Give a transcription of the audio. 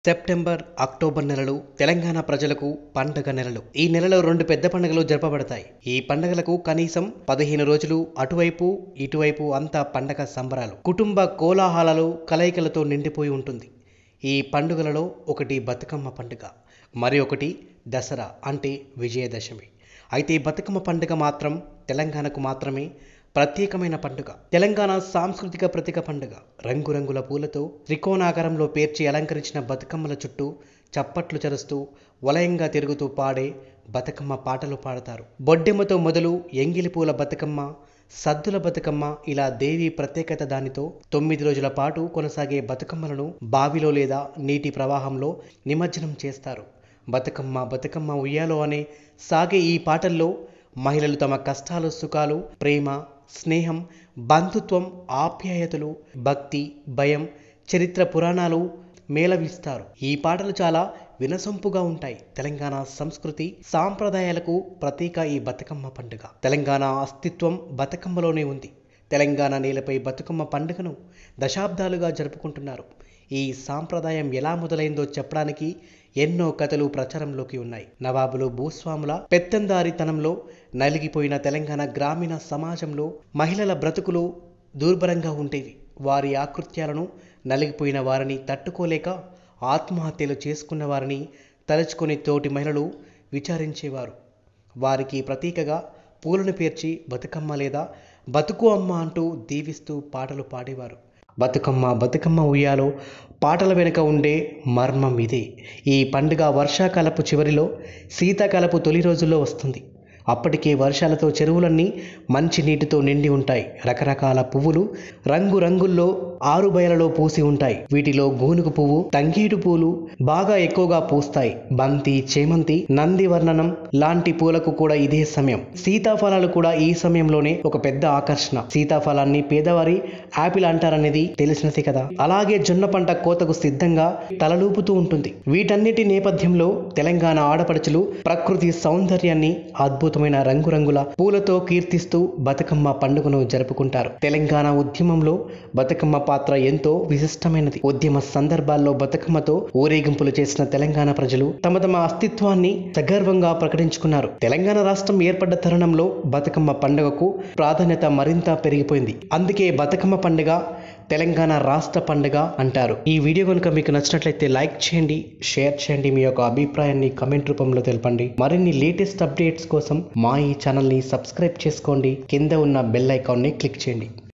September October నెలలు తెలంగాణ ప్రజలకు పండగ నెలలు ఈ నెలలో రెండు పెద్ద పండుగలు జరపబడతాయి ఈ పండుగలకు కనీసం పదిహేను రోజులు అటువైపు ఇటువైపు అంతా పండగ సంబరాలు కుటుంబ కోలాహలాలు కలయికలతో నిండిపోయి ఉంటుంది ఈ పండుగలలో ఒకటి బతుకమ్మ పండుగ మరి ఒకటి దసరా అంటే విజయదశమి అయితే ఈ బతుకమ్మ పండుగ మాత్రం తెలంగాణకు మాత్రమే ప్రత్యేకమైన పండుగ తెలంగాణ సాంస్కృతిక ప్రతీక పండుగ రంగురంగుల పూలతో త్రికోణాకారంలో పేర్చి అలంకరించిన బతుకమ్మల చుట్టూ చప్పట్లు చరుస్తూ వలయంగా తిరుగుతూ పాడే బతుకమ్మ పాటలు పాడతారు బొడ్డెమ్మతో మొదలు ఎంగిలి పూల బతుకమ్మ సద్దుల బతుకమ్మ ఇలా దేవి ప్రత్యేకత దానితో తొమ్మిది రోజుల పాటు కొనసాగే బతుకమ్మలను బావిలో లేదా నీటి ప్రవాహంలో నిమజ్జనం చేస్తారు బతుకమ్మ బతుకమ్మ ఉయ్యాలో అనే సాగే ఈ పాటల్లో మహిళలు తమ కష్టాలు సుఖాలు ప్రేమ స్నేహం బంధుత్వం ఆప్యాయతలు భక్తి భయం చరిత్ర పురాణాలు మేళవిస్తారు ఈ పాటలు చాలా వినసొంపుగా ఉంటాయి తెలంగాణ సంస్కృతి సాంప్రదాయాలకు ప్రతీక ఈ బతుకమ్మ పండుగ తెలంగాణ అస్తిత్వం బతుకమ్మలోనే ఉంది తెలంగాణ నేలపై బతుకమ్మ పండుగను దశాబ్దాలుగా జరుపుకుంటున్నారు ఈ సాంప్రదాయం ఎలా మొదలైందో చెప్పడానికి ఎన్నో కథలు ప్రచారంలోకి ఉన్నాయి నవాబులు భూస్వాముల పెత్తందారితనంలో నలిగిపోయిన తెలంగాణ గ్రామీణ సమాజంలో మహిళల బ్రతుకులు దుర్భరంగా ఉండేవి వారి ఆకృత్యాలను నలిగిపోయిన వారిని తట్టుకోలేక ఆత్మహత్యలు చేసుకున్న వారిని తలుచుకొని తోటి మహిళలు విచారించేవారు వారికి ప్రతీకగా పూలను పేర్చి బతుకమ్మ లేదా బతుకు అమ్మ అంటూ దీవిస్తూ పాటలు పాడేవారు బతుకమ్మ బతుకమ్మ ఉయ్యాలో పాటల వెనుక ఉండే మర్మం ఇదే ఈ పండుగ వర్షాకాలపు చివరిలో శీతాకాలపు తొలి రోజుల్లో వస్తుంది అప్పటికే వర్షాలతో చెరువులన్నీ మంచి నీటితో నిండి ఉంటాయి రకరకాల పువ్వులు రంగు రంగుల్లో ఆరు బయలలో పూసి ఉంటాయి వీటిలో గూనుగు పువ్వు తంగేడు పూలు బాగా ఎక్కువగా పూస్తాయి బంతి చేమంతి నంది వర్ణనం లాంటి పూలకు కూడా ఇదే సమయం సీతాఫలాలు కూడా ఈ సమయంలోనే ఒక పెద్ద ఆకర్షణ సీతాఫలాన్ని పేదవారి యాపిల్ అంటారనేది తెలిసినది కదా అలాగే జొన్న పంట కోతకు సిద్ధంగా తలలూపుతూ ఉంటుంది వీటన్నిటి నేపథ్యంలో తెలంగాణ ఆడపడుచులు ప్రకృతి సౌందర్యాన్ని అద్భుతమైన రంగురంగుల పూలతో కీర్తిస్తూ బతుకమ్మ పండుగను జరుపుకుంటారు తెలంగాణ ఉద్యమంలో బతుకమ్మ పాత్ర ఎంతో విశిష్టమైనది ఉద్యమ సందర్భాల్లో బతుకమ్మతో ఊరేగింపులు చేసిన తెలంగాణ ప్రజలు తమ తమ అస్తిత్వాన్ని సగర్వంగా ప్రకటించుకున్నారు తెలంగాణ రాష్ట్రం ఏర్పడ్డ తరుణంలో బతుకమ్మ పండుగకు ప్రాధాన్యత మరింత పెరిగిపోయింది అందుకే బతుకమ్మ పండుగ తెలంగాణ రాష్ట్ర పండుగ అంటారు ఈ వీడియో కనుక మీకు నచ్చినట్లయితే లైక్ చేయండి షేర్ చేయండి మీ యొక్క అభిప్రాయాన్ని కమెంట్ రూపంలో తెలపండి మరిన్ని లేటెస్ట్ అప్డేట్స్ కోసం మా ఈ ఛానల్ని సబ్స్క్రైబ్ చేసుకోండి కింద ఉన్న బెల్ ఐకాన్ని క్లిక్ చేయండి